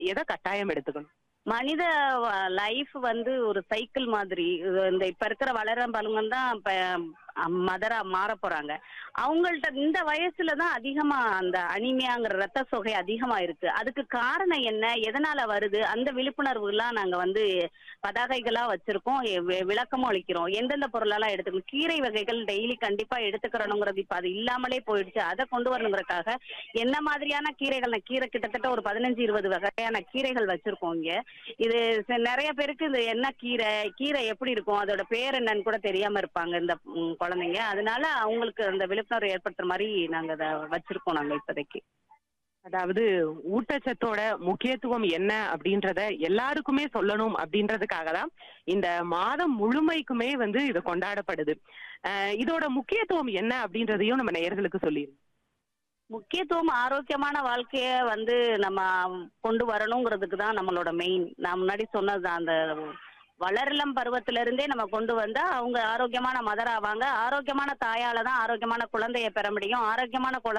எதை கட்டாயம் எடுத்துக்கணும் மனித லைஃப் வந்து ஒரு சைக்கிள் மாதிரி இது இந்த இப்ப இருக்கிற வளர பலுங்க தான் இப்ப மதரா மாற போறாங்க அவங்கள்ட்ட இந்த வயசுல தான் அதிகமா அந்த அனிமியாங்கிற ரத்த சோகை அதிகமா இருக்கு அதுக்கு காரணம் என்ன எதனால வருது அந்த விழிப்புணர்வு எல்லாம் நாங்க வந்து பதாகைகளா வச்சிருக்கோம் எ- வி- விளக்கமும் அளிக்கிறோம் எந்தெந்த பொருளெல்லாம் எடுத்துக்கணும் கீரை வகைகள் டெய்லி கண்டிப்பா எடுத்துக்கிறணுங்கிறது இப்ப அது இல்லாமலே போயிடுச்சு அதை கொண்டு வரணுங்கிறதுக்காக என்ன மாதிரியான கீரைகள் நான் கீரை கிட்டத்தட்ட ஒரு பதினஞ்சு இருபது வகையான கீரைகள் வச்சிருக்கோம் இங்க இது ச- நிறைய பேருக்கு இது என்ன கீரை கீரை எப்படி இருக்கும் அதோட பேர் என்னன்னு கூட தெரியாம இருப்பாங்க இந்த ம், குழந்தைங்க அதனால அவங்களுக்கு அந்த விழிப்புணர்வு ஏற்படுத்துற மாதிரி நாங்க அதை வச்சிருக்கோம் நாங்க இப்போதைக்கு அதாவது ஊட்டச்சத்தோட முக்கியத்துவம் என்ன அப்படின்றத எல்லாருக்குமே சொல்லணும் அப்படின்றதுக்காக தான் இந்த மாதம் முழுமைக்குமே வந்து இது கொண்டாடப்படுது அஹ் இதோட முக்கியத்துவம் என்ன அப்படின்றதையும் நம்ம நேயர்களுக்கு சொல்லிடுங்க முக்கியத்துவம் ஆரோக்கியமான வாழ்க்கைய வந்து நம்ம கொண்டு வரணுங்கிறதுக்கு தான் நம்மளோட மெயின் நான் முன்னாடி சொன்னதுதான் அந்த வளரிளம் பருவத்தில இருந்தே நம்ம கொண்டு வந்தா அவங்க ஆரோக்கியமான மதர் ஆவாங்க ஆரோக்கியமான தாயால தான் ஆரோக்கியமான குழந்தைய பெற முடியும் ஆரோக்கியமான குழந்தை